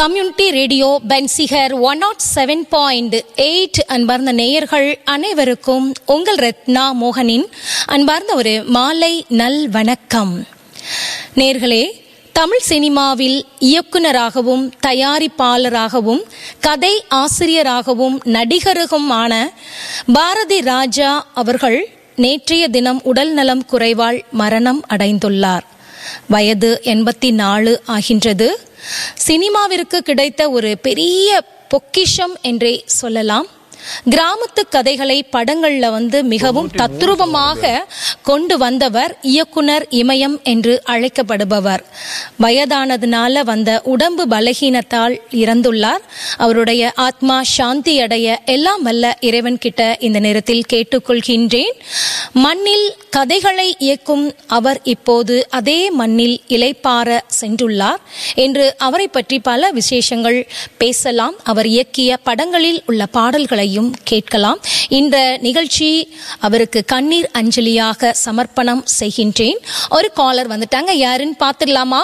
Community radio பென்சிகர் one nought seven point eight அன்பார்ந்த நேயர்கள் அனைவருக்கும் உங்கள் ரத்னா மோகனின் அன்பார்ந்த ஒரு மாலை நல் வணக்கம் நேர்களே தமிழ் சினிமாவில் இயக்குனராகவும் தயாரிப்பாளராகவும் கதை ஆசிரியராகவும் நடிகருகுமான பாரதி ராஜா அவர்கள் நேற்றைய தினம் உடல் நலம் குறைவால் மரணம் அடைந்துள்ளார் வயது எண்பத்தி நாலு ஆகின்றது சினிமாவிற்கு கிடைத்த ஒரு பெரிய பொக்கிஷம் என்றே சொல்லலாம் கிராமத்து கதைகளை படங்கள்ல வந்து மிகவும் தத்ரூபமாக கொண்டு வந்தவர் இயக்குனர் இமயம் என்று அழைக்கப்படுபவர் வயதானதுனால வந்த உடம்பு பலகீனத்தால் இறந்துள்ளார் அவருடைய ஆத்மா சாந்தி அடைய எல்லாம் வல்ல இறைவன் கிட்ட இந்த நேரத்தில் கேட்டுக்கொள்கின்றேன் மண்ணில் கதைகளை இயக்கும் அவர் இப்போது அதே மண்ணில் இலைப்பார சென்றுள்ளார் என்று அவரை பற்றி பல விசேஷங்கள் பேசலாம் அவர் இயக்கிய படங்களில் உள்ள பாடல்களையும் கேட்கலாம் இந்த நிகழ்ச்சி அவருக்கு கண்ணீர் அஞ்சலியாக சமர்ப்பணம் செய்கின்றேன் ஒரு காலர் வந்துட்டாங்க யாருன்னு பார்த்துடலாமா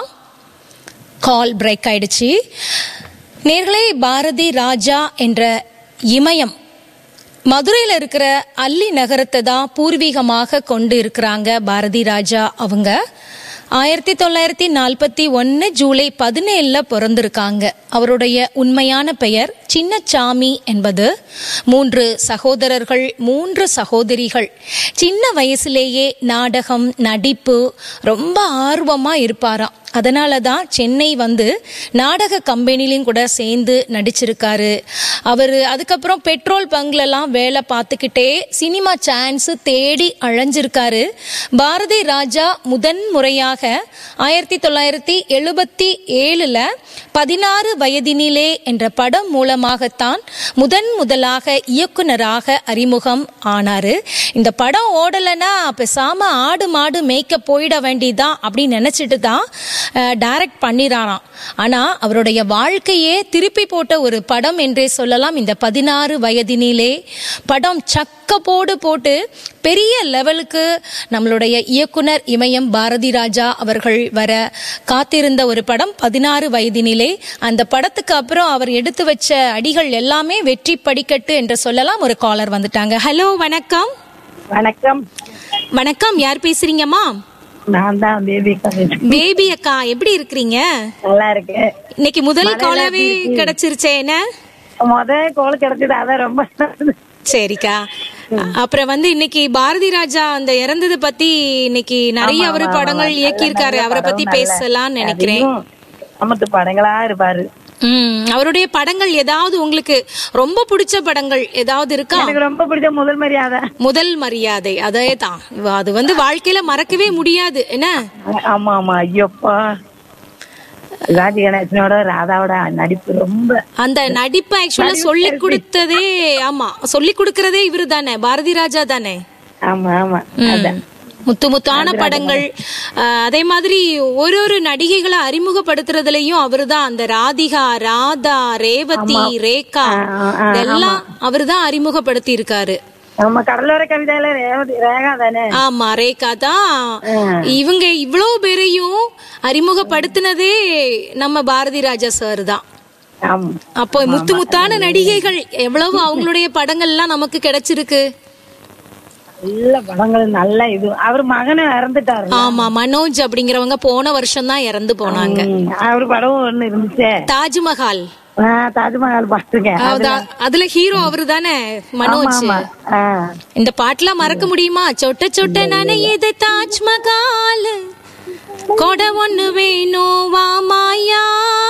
கால் பிரேக் ஆயிடுச்சு நேர்களே பாரதி ராஜா என்ற இமயம் மதுரையில் இருக்கிற அல்லி நகரத்தை தான் பூர்வீகமாக கொண்டு இருக்கிறாங்க பாரதி ராஜா அவங்க ஆயிரத்தி தொள்ளாயிரத்தி நாற்பத்தி ஒன்று ஜூலை பதினேழில் பிறந்திருக்காங்க அவருடைய உண்மையான பெயர் சின்னச்சாமி என்பது மூன்று சகோதரர்கள் மூன்று சகோதரிகள் சின்ன வயசுலேயே நாடகம் நடிப்பு ரொம்ப ஆர்வமாக இருப்பாராம் அதனால தான் சென்னை வந்து நாடக கம்பெனிலையும் கூட சேர்ந்து நடிச்சிருக்காரு அவர் அதுக்கப்புறம் பெட்ரோல் பங்க்லலாம் வேலை பார்த்துக்கிட்டே சினிமா சான்ஸ் தேடி அழைஞ்சிருக்காரு பாரதி ராஜா முதன் முறையாக ஆயிரத்தி தொள்ளாயிரத்தி எழுபத்தி ஏழுல பதினாறு வயதினிலே என்ற படம் மூலமாகத்தான் முதன் முதலாக இயக்குனராக அறிமுகம் ஆனாரு இந்த படம் ஓடலைன்னா பேசாம ஆடு மாடு மேய்க்க போயிட வேண்டியதான் அப்படின்னு நினைச்சிட்டு தான் டைரக்ட் பண்ணிறாராம் ஆனா அவருடைய வாழ்க்கையே திருப்பி போட்ட ஒரு படம் என்றே சொல்லலாம் இந்த பதினாறு வயதினிலே படம் சக்க போடு போட்டு பெரிய லெவலுக்கு நம்மளுடைய இயக்குனர் இமயம் பாரதி ராஜா அவர்கள் வர காத்திருந்த ஒரு படம் பதினாறு வயதினிலே அந்த படத்துக்கு அப்புறம் அவர் எடுத்து வச்ச அடிகள் எல்லாமே வெற்றி படிக்கட்டு என்று சொல்லலாம் ஒரு காலர் வந்துட்டாங்க ஹலோ வணக்கம் வணக்கம் வணக்கம் யார் பேசுறீங்கம்மா நான் தான் பேபி கவின் பேபி அக்கா எப்படி இருக்கிறீங்க நல்லா இருக்கேன் இன்னைக்கு முதல் காலாவே கிடைச்சிருச்சே என்ன முத கோல் கிடைச்சது அதான் ரொம்ப சரிக்கா அப்புறம் வந்து இன்னைக்கு பாரதி ராஜா அந்த இறந்தது பத்தி இன்னைக்கு நிறைய அவரு படங்கள் இயக்கியிருக்காரு அவரை பத்தி பேசலாம்னு நினைக்கிறேன் அமத்து படங்களா இருப்பாரு ம் அவருடைய படங்கள் ஏதாவது உங்களுக்கு ரொம்ப பிடிச்ச படங்கள் ஏதாவது இருக்கா எனக்கு ரொம்ப பிடிச்ச முதல் மரியாதை முதல் மரியாதை அதே தான் அது வந்து வாழ்க்கையில மறக்கவே முடியாது என்ன ஆமா ஆமா ஐயோப்பா ராஜி கணேசனோட ராதாவோட நடிப்பு ரொம்ப அந்த நடிப்பு ஆக்சுவலா சொல்லி கொடுத்ததே ஆமா சொல்லி கொடுக்கறதே இவரு தானே பாரதி ராஜா தானே ஆமா ஆமா அதான் முத்து முத்தான படங்கள் அஹ், அதே மாதிரி ஒரு ஒரு நடிகைகளை அறிமுகப்படுத்துறதுலயும் அவருதான் அந்த ராதிகா ராதா ரேவதி ரேகா இதெல்லாம் அவருதான் அறிமுகப்படுத்தி இருக்காரு நம்ம கடலோர கவிதையில ரேவதி ரேகா தானே ஆமா ரேகா தான் இவங்க இவ்வளவு பேரையும் அறிமுகப்படுத்தினதே நம்ம பாரதி ராஜா சார் தான் ஆமா அப்போ முத்து முத்தான நடிகைகள் எவ்வளவு அவங்களுடைய படங்கள்லாம் நமக்கு கிடைச்சிருக்கு நல்ல படங்கள் நல்ல இது அவர் மகனை இறந்துட்டாரு ஆமா மனோஜ் அப்படிங்கிறவங்க போன வருஷம் தான் இறந்து போனாங்க ம், அவர் படம் ஒண்ணு இருந்துச்சே தாஜ்மஹால் ஆ, தாஜ்மஹால் பாத்துருக்கேன் அதான், அதுல ஹீரோ அவரு தானே மனோஜ் ஆமா ஆ. இந்த பாட்டுலாம் மறக்க முடியுமா சொட்ட சொட்ட நனையது தாஜ்மஹால் கொடை ஒண்ணு வேணும் வா மாயா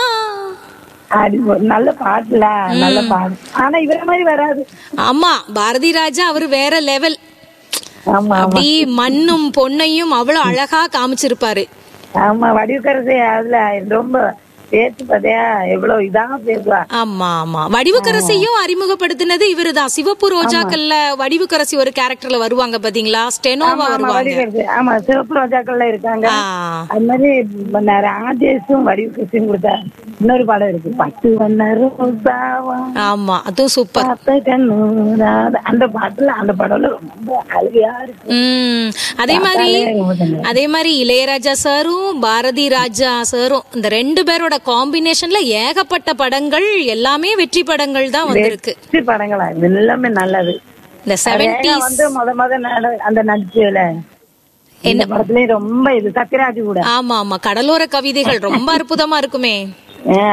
அது ஒரு நல்ல பாட்டுல நல்ல பாட்டு ஆனா இவர மாதிரி வராது ஆமா பாரதி ராஜா அவரு வேற லெவல் ஆமா அப்படி மண்ணும் பொன்னையும் அவ்வளவு அழகா காமிச்சிருப்பாரு ஆமா வடிவுக்கரசு அதுல ரொம்ப பேச்சு பாத்தியா எவ்வளவு இதா பேசுவா ஆமா ஆமா வடிவுக்கரசியும் அறிமுகப்படுத்தினது இவருதான் சிவப்பு ரோஜாக்கள்ல வடிவுக்கரசி ஒரு கேரக்டர்ல வருவாங்க பாத்தீங்களா ஸ்டெனோவா ஆமா வருவாங்க வடிவுக்கரசு ஆமா சிவப்பு ரோஜாக்கள்ல இருக்காங்க ஆ, அது மாதிரி ம- ராஜேஷும் வடிவுக்கரசும் கொடுத்தா இன்னொரு படம் இருக்கு பத்து வண்ண ரோசாவா ஆமா அதுவும் சூப்பர் பார்த்த கண்ணு ராதா. அந்த பாட்டுல அந்த படம்ல ரொம்ப அழுகையா இருக்கு உம் அதே மாதிரி ரொம்ப நல்லா அதே மாதிரி இளையராஜா சாரும் பாரதி ராஜா சாரும் இந்த ரெண்டு பேரோட அந்த காம்பினேஷன்ல ஏகப்பட்ட படங்கள் எல்லாமே வெற்றி படங்கள் தான் வந்திருக்கு வெற்றி படங்களா இது எல்லாமே நல்லது இந்த ரேகா செவன்டிஸ் வந்து முத முத நட- அந்த நடிச்சதுல இந்த படத்துலயும் ரொம்ப இது சத்யராஜ் கூட ஆமா ஆமா கடலோர கவிதைகள் ரொம்ப அற்புதமா இருக்குமே ஆ.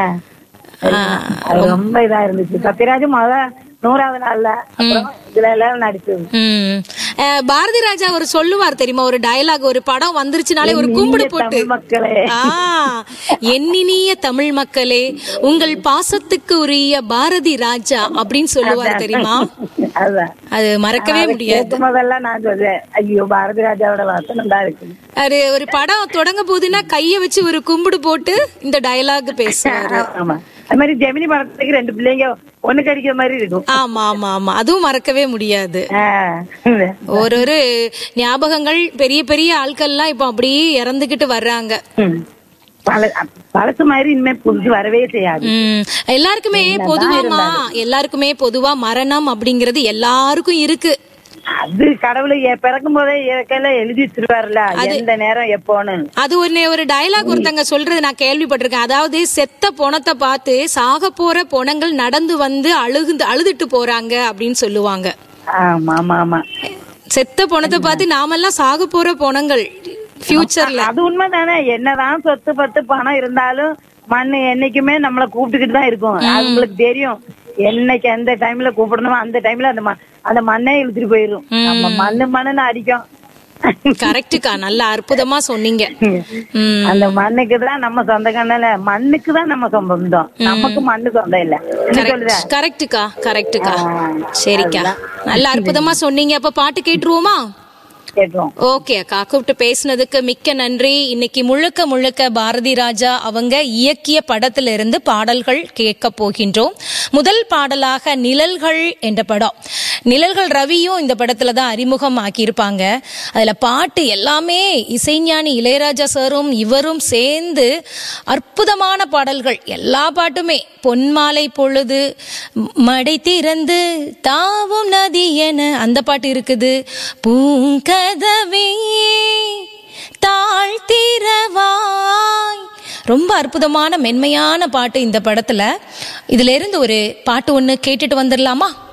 அது ரொம்ப இதா இருந்துச்சு சத்யராஜ் முத நூறாவது நாள்ல அப்புறம் இதுல எல்லாம் நடிச்சது ம். அஹ், பாரதி ராஜா ஒரு சொல்லுவார் தெரியுமா ஒரு டயலாக் ஒரு படம் வந்துருச்சுனாலே ஒரு கும்பிடு போட்டு தமிழ் மக்களே ஆ எண்ணினிய தமிழ் மக்களே உங்கள் பாசத்துக்கு உரிய பாரதி ராஜா அப்படின்னு சொல்லுவார் தெரியுமா அதான் அது மறக்கவே முடியாது கேட்கும் போதெல்லாம் நான் சொல்றேன் ஐயோ பாரதி ராஜாவோட வசனம் தான் இருக்கு அது ஒரு படம் தொடங்க போகுதுன்னா கைய வச்சு ஒரு கும்பிடு போட்டு இந்த டயலாக் பேசுவாரு ஆமா அது மாதிரி ஜெமினி படத்துக்கு ரெண்டு பிள்ளைங்க ஒண்ணு கடிக்கிற மாதிரி இருக்கும் ஆமா ஆமா ஆமா அதுவும் மறக்கவே முடியாது ஆ. ஒரு ஒரு ஞாபகங்கள் பெரிய பெரிய ஆட்கள்லாம் இப்ப அப்படியே இறந்துகிட்டு வர்றாங்க ம். பழ பழசு மாதிரி இனிமே புதுசு வரவே செய்யாது ம், எல்லாருக்குமே பொதுவாமா எல்லாருக்குமே பொதுவா மரணம் அப்படிங்கிறது எல்லாருக்கும் இருக்கு அது கடவுளை எ- பிறக்கும் போதே இயற்கையில எழுதி வச்சிருவாருல எந்த நேரம் எப்போன்னு அது ஒன்னு ஒரு டயலாக் ஒருத்தங்க சொல்றது நான் கேள்விப்பட்டிருக்கேன் அதாவது செத்த பொணத்தை பார்த்து சாக போற பொணங்கள் நடந்து வந்து அழுகுந்து அழுதுட்டு போறாங்க அப்படின்னு சொல்லுவாங்க ஆமா ஆமா ஆமா செத்த பொணத்தை பார்த்து நாமெல்லாம் சாக போற பொணங்கள் ஃபியூச்சர்ல அது உண்மைதானே என்னதான் சொத்து பத்து பணம் இருந்தாலும் மண்ணு என்னைக்குமே நம்மள கூப்பிட்டுக்கிட்டு தான் இருக்கும் அது உங்களுக்கு தெரியும் என்னைக்கு எந்த டைம்ல கூப்பிடணுமோ அந்த டைம்ல அந்த ம- அந்த மண்ணே இழுத்துட்டு போயிரும் நம்ம மண்ணு மண்ணுன்னு அடிக்கும் கரெக்டுக்கா நல்ல அற்புதமா சொன்னீங்க ம் அந்த மண்ணுக்கு தான் நம்ம சொந்தக்காரனால மண்ணுக்கு தான் நம்ம சொந்தம் நமக்கு மண்ணு சொந்தம் இல்ல என்ன சொல்லுத கரெக்டுக்கா கரெக்டுக்கா சரிக்கா நல்ல அற்புதமா சொன்னீங்க அப்ப பாட்டு கேட்டுருவோமா கேட்டோம் ஓகே அக்கா கூப்பிட்டு பேசுனதுக்கு மிக்க நன்றி இன்னைக்கு முழுக்க முழுக்க பாரதி ராஜா அவங்க இயக்கிய படத்துல இருந்து பாடல்கள் கேட்க போகின்றோம் முதல் பாடலாக நிழல்கள் என்ற படம் நிழல்கள் ரவியும் இந்த படத்துல தான் அறிமுகம் ஆக்கியிருப்பாங்க அதுல பாட்டு எல்லாமே இசைஞானி இளையராஜா சாரும் இவரும் சேர்ந்து அற்புதமான பாடல்கள் எல்லா பாட்டுமே பொன்மாலை பொழுது மடை திறந்து தாவும் நதி என அந்த பாட்டு இருக்குது பூங்கதவே தாழ்த்திரவாய் ரொம்ப அற்புதமான மென்மையான பாட்டு இந்த படத்துல இதுல இருந்து ஒரு பாட்டு ஒண்ணு கேட்டுட்டு வந்துடலாமா